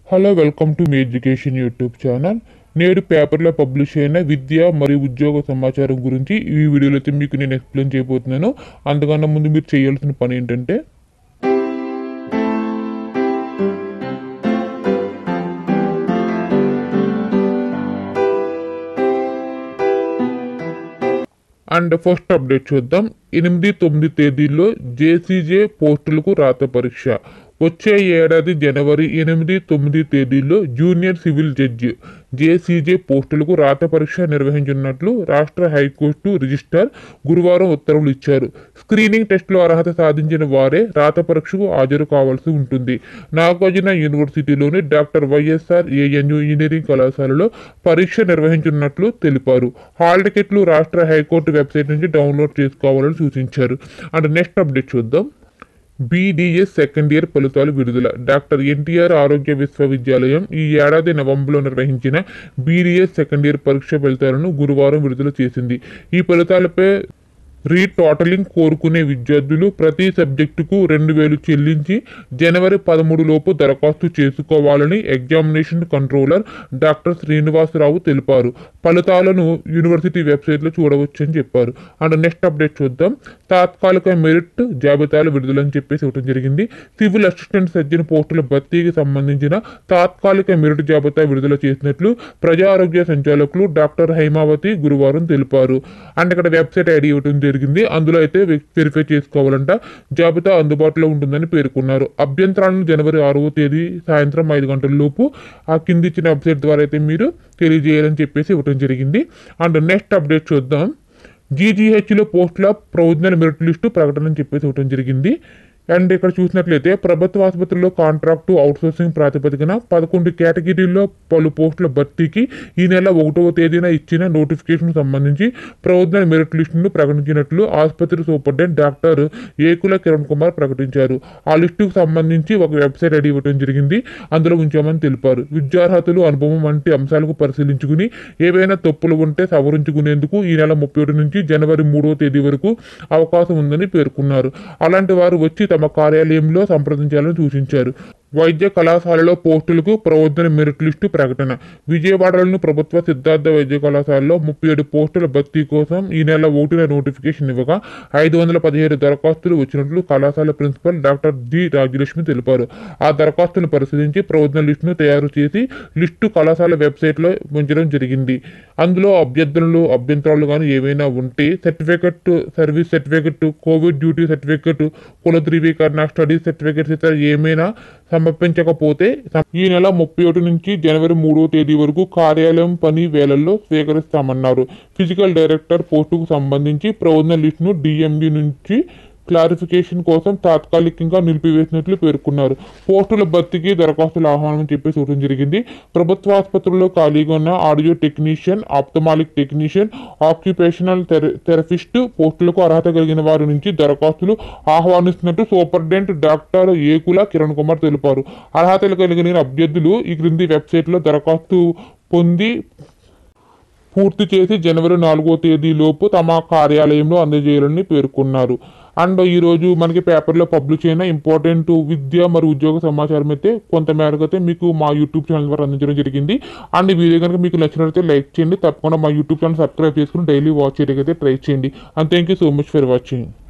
hello welcome to మీ education YouTube channel నేడు పేపర్లో పబ్లిష్ అయిన విద్య మరియు ఉద్యోగ సమాచారం గురించి ఈ వీడియోలో అయితే మీకు నేను ఎక్స్ప్లెయిన్ చేయబోతున్నాను అంతకన్నా ముందు మీరు చేయాల్సిన పని ఏంటంటే అండ్ ఫస్ట్ అప్డేట్ చూద్దాం ఎనిమిది తొమ్మిది తేదీల్లో జేసీజే పోస్టులకు రాత పరీక్ష వచ్చే ఏడాది జనవరి ఎనిమిది తొమ్మిది తేదీల్లో జూనియర్ సివిల్ జడ్జి జేసీజే పోస్టులకు రాత పరీక్ష నిర్వహించనున్నట్లు రాష్ట్ర హైకోర్టు రిజిస్ట్రార్ గురువారం ఉత్తర్వులు ఇచ్చారు స్క్రీనింగ్ టెస్టులో అర్హత సాధించిన వారే రాత పరీక్షకు హాజరు కావాల్సి ఉంటుంది నాగార్జున యూనివర్సిటీలోని డాక్టర్ వైఎస్ఆర్ ఏఎన్యు ఇంజనీరింగ్ కళాశాలలో పరీక్ష నిర్వహించనున్నట్లు తెలిపారు హాల్ టికెట్లు రాష్ట్ర హైకోర్టు వెబ్సైట్ నుంచి డౌన్లోడ్ చేసుకోవాలని సూచించారు అండ్ నెక్స్ట్ అప్డేట్ చూద్దాం బీడీఎస్ సెకండ్ ఇయర్ ఫలితాలు విడుదల డాక్టర్ ఎన్టీఆర్ ఆరోగ్య విశ్వవిద్యాలయం ఈ ఏడాది నవంబర్లో నిర్వహించిన బీడీఎస్ సెకండ్ ఇయర్ పరీక్ష ఫలితాలను గురువారం విడుదల చేసింది ఈ ఫలితాలపై రీటోటలింగ్ కోరుకునే విద్యార్థులు ప్రతి సబ్జెక్టుకు రెండు వేలు చెల్లించి జనవరి పదమూడు లోపు దరఖాస్తు చేసుకోవాలని ఎగ్జామినేషన్ కంట్రోలర్ డాక్టర్ శ్రీనివాసరావు తెలిపారు ఫలితాలను యూనివర్సిటీ వెబ్సైట్లో చూడవచ్చని చెప్పారు అండ్ నెక్స్ట్ అప్డేట్ చూద్దాం తాత్కాలిక మెరిట్ జాబితాలు విడుదలని చెప్పేసి ఇవ్వడం జరిగింది సివిల్ అసిస్టెంట్ సర్జన్ పోస్టుల భర్తీకి సంబంధించిన తాత్కాలిక మెరిట్ జాబితా విడుదల చేసినట్లు ప్రజా ఆరోగ్య సంచాలకులు డాక్టర్ హైమావతి గురువారం తెలిపారు అండ్ ఇక్కడ వెబ్సైట్ ఐడి ఇవ్వడం జరిగింది అందులో అయితే వెరిఫై చేసుకోవాలంట జాబితా అందుబాటులో ఉంటుందని పేర్కొన్నారు అభ్యంతరాలను జనవరి ఆరవ తేదీ సాయంత్రం ఐదు గంటల లోపు ఆ కింది ఇచ్చిన వెబ్సైట్ ద్వారా అయితే మీరు తెలియజేయాలని చెప్పేసి ఇవ్వడం జరిగింది అండ్ నెక్స్ట్ అప్డేట్ చూద్దాం జీజీహెచ్లో పోస్టుల ప్రొవిజనల్ మెరిట్ లిస్టు ప్రకటన అని చెప్పేసి ఇవ్వడం జరిగింది అండ్ ఇక్కడ చూసినట్లయితే ప్రభుత్వ ఆసుపత్రుల్లో కాంట్రాక్టు అవుట్సోర్సింగ్ ప్రాతిపదికన పదకొండు కేటగిరీల్లో పలు పోస్టుల భర్తీకి ఈ నెల ఒకటవ తేదీన ఇచ్చిన నోటిఫికేషన్ సంబంధించి ప్రొవిజనల్ మెరిట్ లిస్టును ప్రకటించినట్లు ఆసుపత్రి సూపరింటెండెంట్ డాక్టర్ ఏకుల కిరణ్ కుమార్ ప్రకటించారు ఆ లిస్టుకు సంబంధించి ఒక వెబ్సైట్ ఐడి ఇవ్వడం జరిగింది అందులో ఉంచామని తెలిపారు విద్యార్హతలు అనుభవం వంటి అంశాలకు పరిశీలించుకుని ఏవైనా తప్పులు ఉంటే సవరించుకునేందుకు ఈ నెల ముప్పై ఒకటి నుంచి జనవరి మూడవ తేదీ వరకు అవకాశం ఉందని పేర్కొన్నారు అలాంటి వారు వచ్చి తమ కార్యాలయంలో సంప్రదించాలని సూచించారు వైద్య కళాశాలలో పోస్టులకు ప్రవర్ధన మెరిట్ లిస్టు ప్రకటన విజయవాడలోని ప్రభుత్వ సిద్ధార్థ వైద్య కళాశాలలో ముప్పై ఏడు పోస్టుల భర్తీ కోసం ఈ నెల ఒకటిన నోటిఫికేషన్ ఇవ్వగా ఐదు వందల పదిహేడు దరఖాస్తులు వచ్చినట్లు కళాశాల ప్రిన్సిపల్ డాక్టర్ డి రాజ్యలక్ష్మి తెలిపారు ఆ దరఖాస్తును పరిశీలించి ప్రవర్ధన లిస్టును తయారు చేసి లిస్టు కళాశాల వెబ్సైట్లో ఉంచడం జరిగింది అందులో అభ్యర్థనలు అభ్యంతరాలు కానీ ఏవైనా ఉంటే certificate service certificate covid duty certificate కుల ధృవీకరణ స్టడీ సర్టిఫికెట్స్ ఇతర ఏమైనా సమర్పించకపోతే ఈ నెల ముప్పై ఒకటి నుంచి జనవరి మూడవ తేదీ వరకు కార్యాలయం పని వేళల్లో స్వీకరిస్తామన్నారు ఫిజికల్ డైరెక్టర్ పోస్టుకు సంబంధించి ప్రవర్తన లిస్టును డిఎండి నుంచి క్లారిఫికేషన్ కోసం తాత్కాలికంగా నిలిపివేసినట్లు పేర్కొన్నారు పోస్టుల భర్తీకి దరఖాస్తుల ఆహ్వానం అని చెప్పేసి ఇవ్వడం జరిగింది ప్రభుత్వ ఆసుపత్రుల్లో ఖాళీగా ఉన్న audio technician ophthalmic technician occupational therapist పోస్టులకు అర్హత కలిగిన వారి నుంచి దరఖాస్తులు ఆహ్వానిస్తున్నట్టు సూపరింటెండెంట్ డాక్టర్ ఏకుల కిరణ్ కుమార్ తెలిపారు అర్హతలు కలిగిన అభ్యర్థులు ఈ క్రింది వెబ్సైట్లో దరఖాస్తు పొంది పూర్తి చేసి జనవరి నాలుగో తేదీలోపు తమ కార్యాలయంలో అందజేయాలని పేర్కొన్నారు అండ్ ఈరోజు మనకి పేపర్లో పబ్లిష్ అయిన ఇంపార్టెంట్ విద్య మరియు ఉద్యోగ సమాచారం అయితే కొంత మేరకు అయితే మీకు మా యూట్యూబ్ ఛానల్ ద్వారా అందించడం జరిగింది అండ్ ఈ వీడియో కనుక మీకు నచ్చినట్లయితే లైక్ చేయండి తప్పకుండా మా యూట్యూబ్ ఛానల్ సబ్స్క్రైబ్ చేసుకుని డైలీ వాచ్ చేయడానికి అయితే ట్రై చేయండి and thank you so much for watching